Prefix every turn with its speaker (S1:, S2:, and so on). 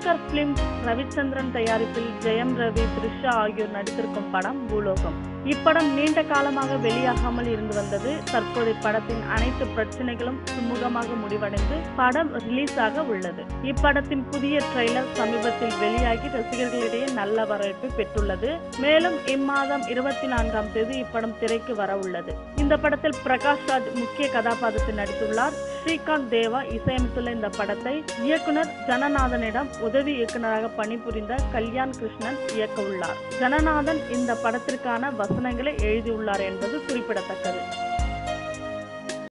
S1: Shankar films Ravichandran தயாரிப்பில் ஜெயம் ரவி த்ரிஷா ஆகியோர் நடித்திருக்கும் படம் பூலோகம் இப்படம் நீண்ட காலமாக வெளியாகாமல் இருந்து வந்தது தற்போது இப்படத்தின் அனைத்து பிரச்சனைகளும் சுமூகமாக முடிவடைந்து படம் ரிலீஸ் ஆக உள்ளது இப்படத்தின் புதிய ட்ரெய்லர் சமீபத்தில் வெளியாகி ரசிகர்களிடையே நல்ல வரவேற்பை பெற்றுள்ளது மேலும் இம்மாதம் இருபத்தி நான்காம் தேதி இப்படம் திரைக்கு வர உள்ளது இந்த படத்தில் பிரகாஷ் ராஜ் முக்கிய கதாபாத்திரத்தில் நடித்துள்ளார் ஸ்ரீகாந்த் தேவா இசையமைத்துள்ள இந்த படத்தை இயக்குனர் ஜனநாதனிடம் உதவி இயக்குனராக பணிபுரிந்த கல்யாண் கிருஷ்ணன் இயக்க உள்ளார் ஜனநாதன் இந்த படத்திற்கான வசனங்களை எழுதியுள்ளார் என்பது குறிப்பிடத்தக்கது